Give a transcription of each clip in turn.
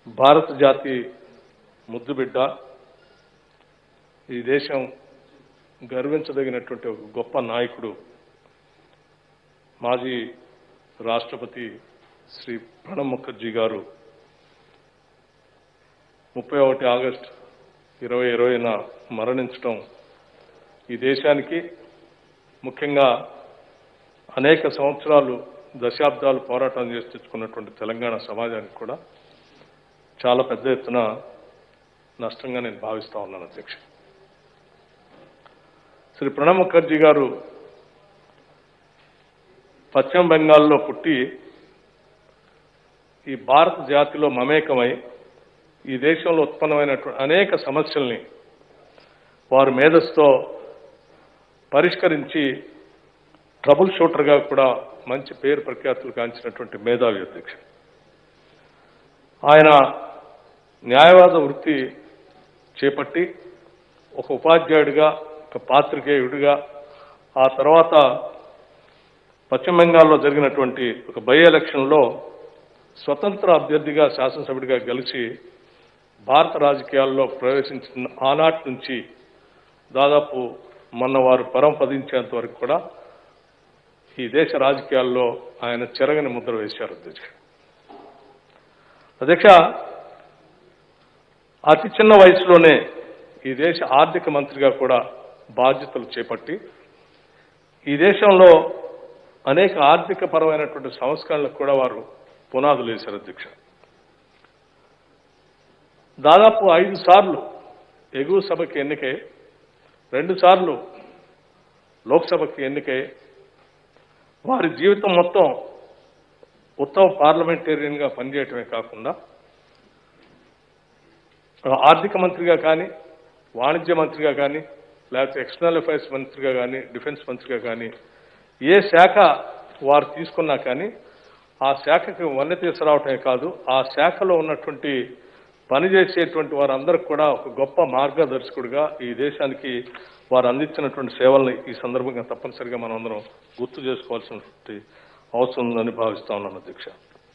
భారత జాతి ముద్దుబిడ్డ ఈ దేశం గర్వించదగినటువంటి ఒక గొప్ప నాయకుడు మాజీ రాష్ట్రపతి శ్రీ ప్రణబ్ ముఖర్జీ గారు ముప్పై ఒకటి ఆగస్టు ఇరవై ఇరవైన మరణించడం ఈ దేశానికి ముఖ్యంగా అనేక సంవత్సరాలు దశాబ్దాలు పోరాటం చేసి తెచ్చుకున్నటువంటి తెలంగాణ సమాజానికి కూడా చాలా పెద్ద ఎత్తున నష్టంగా నేను భావిస్తా ఉన్నాను అధ్యక్ష శ్రీ ప్రణబ్ ముఖర్జీ గారు పశ్చిమ బెంగాల్లో పుట్టి ఈ భారత జాతిలో మమేకమై ఈ దేశంలో ఉత్పన్నమైనటువంటి అనేక సమస్యల్ని వారి మేధస్సుతో పరిష్కరించి ట్రబుల్ షూటర్గా కూడా మంచి పేరు ప్రఖ్యాతులు కాంచినటువంటి మేధావి అధ్యక్ష ఆయన న్యాయవాద వృత్తి చేపట్టి ఒక ఉపాధ్యాయుడిగా ఒక పాత్రికేయుడిగా ఆ తర్వాత పశ్చిమ బెంగాల్లో జరిగినటువంటి ఒక బై ఎలక్షన్లో స్వతంత్ర అభ్యర్థిగా శాసనసభ్యుడిగా గెలిచి భారత రాజకీయాల్లో ప్రవేశించిన ఆనాటి నుంచి దాదాపు మొన్న వారు పరం పదించేంత వరకు కూడా ఈ దేశ రాజకీయాల్లో ఆయన చెరగని ముద్ర వేశారు అధ్యక్ష అధ్యక్ష అతి చిన్న వయసులోనే ఈ దేశ ఆర్థిక మంత్రిగా కూడా బాధ్యతలు చేపట్టి ఈ దేశంలో అనేక ఆర్థిక పరమైనటువంటి సంస్కరణలకు కూడా వారు పునాదులు వేశారు అధ్యక్ష దాదాపు ఐదు సార్లు ఎగువ సభకి ఎన్నికై రెండు సార్లు లోక్సభకి ఎన్నికై వారి జీవితం మొత్తం ఉత్తమ పార్లమెంటేరియన్గా పనిచేయటమే కాకుండా ఆర్థిక మంత్రిగా కానీ వాణిజ్య మంత్రిగా కానీ లేకపోతే ఎక్స్టర్నల్ అఫైర్స్ మంత్రిగా కానీ డిఫెన్స్ మంత్రిగా కానీ ఏ శాఖ వారు తీసుకున్నా కానీ ఆ శాఖకి వన్నె తీసుకురావటమే కాదు ఆ శాఖలో ఉన్నటువంటి పనిచేసేటువంటి వారందరికి కూడా ఒక గొప్ప మార్గదర్శకుడిగా ఈ దేశానికి వారు అందించినటువంటి సేవల్ని ఈ సందర్భంగా తప్పనిసరిగా మనం అందరం గుర్తు చేసుకోవాల్సినటువంటి అవసరం ఉందని భావిస్తా ఉన్నాను అధ్యక్ష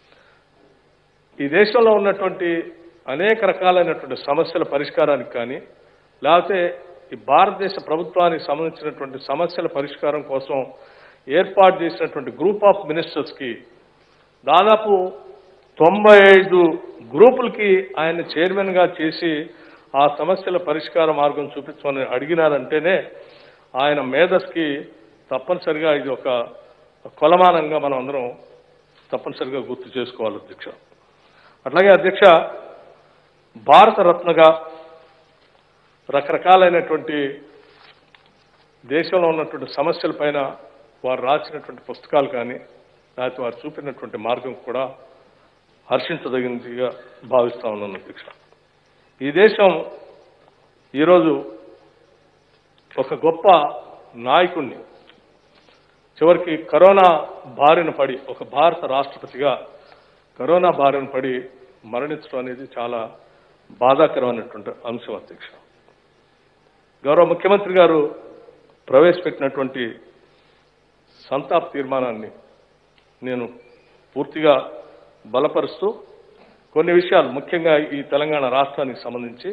ఈ దేశంలో ఉన్నటువంటి అనేక రకాలైనటువంటి సమస్యల పరిష్కారానికి కానీ లేకపోతే ఈ భారతదేశ ప్రభుత్వానికి సంబంధించినటువంటి సమస్యల పరిష్కారం కోసం ఏర్పాటు చేసినటువంటి గ్రూప్ ఆఫ్ మినిస్టర్స్కి దాదాపు తొంభై ఐదు గ్రూపులకి ఆయన చైర్మన్గా చేసి ఆ సమస్యల పరిష్కార మార్గం చూపించమని అడిగినారంటేనే ఆయన మేధస్కి తప్పనిసరిగా ఇది ఒక కొలమానంగా మనం అందరం తప్పనిసరిగా గుర్తు చేసుకోవాలి అధ్యక్ష అట్లాగే అధ్యక్ష భారతరత్నగా రకరకాలైనటువంటి దేశంలో ఉన్నటువంటి సమస్యలపైన వారు రాసినటువంటి పుస్తకాలు కానీ లేకపోతే వారు చూపినటువంటి మార్గం కూడా హర్షించదగినదిగా భావిస్తా ఉన్నాను అధ్యక్ష ఈ దేశం ఈరోజు ఒక గొప్ప నాయకుణ్ణి చివరికి కరోనా బారిన పడి ఒక భారత రాష్ట్రపతిగా కరోనా బారిన పడి మరణించడం అనేది చాలా బాధాకరమైనటువంటి అంశం అధ్యక్ష గౌరవ ముఖ్యమంత్రి గారు ప్రవేశపెట్టినటువంటి సంతాప్ తీర్మానాన్ని నేను పూర్తిగా బలపరుస్తూ కొన్ని విషయాలు ముఖ్యంగా ఈ తెలంగాణ రాష్ట్రానికి సంబంధించి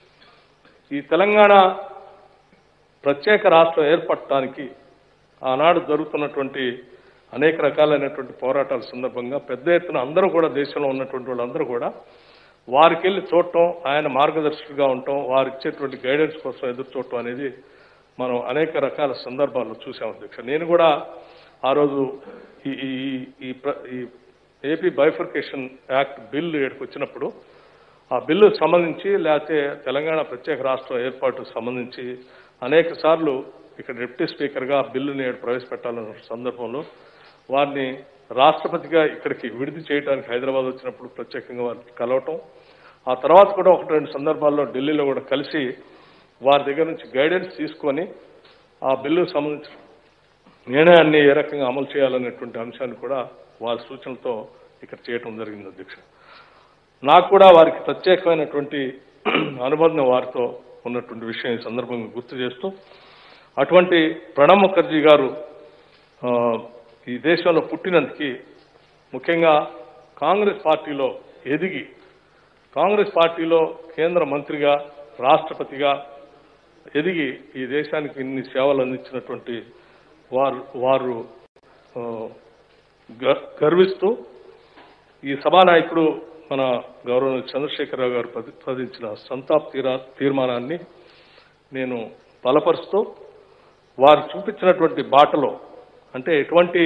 ఈ తెలంగాణ ప్రత్యేక రాష్ట్రం ఏర్పడటానికి ఆనాడు జరుగుతున్నటువంటి అనేక రకాలైనటువంటి పోరాటాల సందర్భంగా పెద్ద ఎత్తున అందరూ కూడా దేశంలో ఉన్నటువంటి వాళ్ళందరూ కూడా వారికి వెళ్ళి చూడటం ఆయన మార్గదర్శకుడిగా ఉండటం వారు ఇచ్చేటువంటి గైడెన్స్ కోసం ఎదురు చూడటం అనేది మనం అనేక రకాల సందర్భాల్లో చూసాం అధ్యక్ష నేను కూడా ఆ రోజు ఈ ఈ- ఈ ప్ర- ఈ ఏపీ బైఫర్కేషన్ యాక్ట్ బిల్లు ఇక్కడికి వచ్చినప్పుడు ఆ బిల్లు సంబంధించి లేకపోతే తెలంగాణ ప్రత్యేక రాష్ట్రం ఏర్పాటు సంబంధించి అనేక సార్లు ఇక్కడ డిప్యూటీ స్పీకర్గా ఆ బిల్లుని ఇక్కడ ప్రవేశపెట్టాలన్న సందర్భంలో వారిని రాష్ట్రపతిగా ఇక్కడికి విడిది చేయడానికి హైదరాబాద్ వచ్చినప్పుడు ప్రత్యేకంగా వారిని కలవటం ఆ తర్వాత కూడా ఒకటి రెండు సందర్భాల్లో ఢిల్లీలో కూడా కలిసి వారి దగ్గర నుంచి గైడెన్స్ తీసుకొని ఆ బిల్లుకు సంబంధించిన నిర్ణయాన్ని ఏ రకంగా అమలు చేయాలనేటువంటి అంశాన్ని కూడా వారి సూచనలతో ఇక్కడ చేయటం జరిగింది అధ్యక్ష నాకు కూడా వారికి ప్రత్యేకమైనటువంటి అనుబంధం వారితో ఉన్నటువంటి విషయం ఈ సందర్భంగా గుర్తు చేస్తూ అటువంటి ప్రణబ్ ముఖర్జీ గారు ఆ, ఈ దేశంలో పుట్టినందుకు ముఖ్యంగా కాంగ్రెస్ పార్టీలో ఎదిగి కాంగ్రెస్ పార్టీలో కేంద్ర మంత్రిగా రాష్ట్రపతిగా ఎదిగి ఈ దేశానికి ఇన్ని సేవలు అందించినటువంటి వారు వారు ఆ, గ- గర్విస్తూ ఈ సభానాయకుడు మన గౌరవ చంద్రశేఖరరావు గారు ప్రతి- ప్రతిపాదించిన సంతాప్ తీరా తీర్మానాన్ని నేను బలపరుస్తూ వారు చూపించినటువంటి బాటలో అంటే ఎటువంటి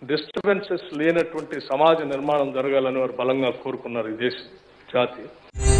డిస్టర్బెన్సెస్ లేనటువంటి సమాజ నిర్మాణం జరగాలని వారు బలంగా కోరుకున్నారు ఈ దేశ జాతి